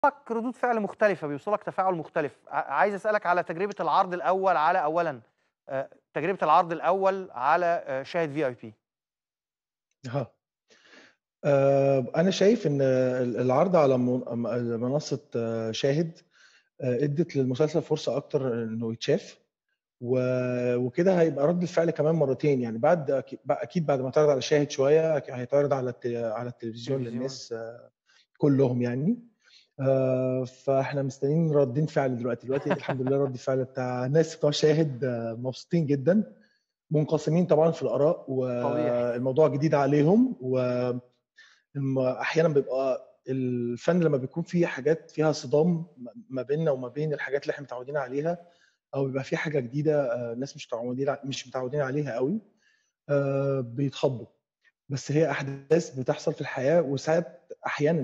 لك ردود فعل مختلفة، بيوصلك تفاعل مختلف، ع عايز أسألك على تجربة العرض الأول على أولًا آآ، تجربة العرض الأول على آآ، شاهد VIP. أها. آآ، أنا شايف إن ال العرض على م م منصة شاهد آآ، ادِّت للمسلسل فرصة أكتر إنه يتشاف، و وكده هيبقى رَد الفعل كمان مرتين، يعني بعد أك أكيد بعد ما اتعرض على شاهد شوية ك هيتعرض على الت على التلفزيون تلفزيون. للناس كلّهم يعني، آآ، فإحنا مستنيين ردّين فعل دلوقتي، دلوقتي الحمد لله رَد الفعل بتاع الناس بتوع شاهد مبسوطين جدًا، منقسمين طبعًا في الآراء، طبيعي. والموضوع جديد عليهم، و م أحيانًا بيبقى الفن لمّا بيكون فيه حاجات فيها صِدام م ما بيننا وما بين الحاجات اللي إحنا متعودين عليها، أو بيبقى في حاجة جديدة آآ، الناس مش متعودين ع مش متعودين عليها أوي، آآ، بيتخضّوا، بس هي أحداث بتحصل في الحياة، وساعات أحيانًا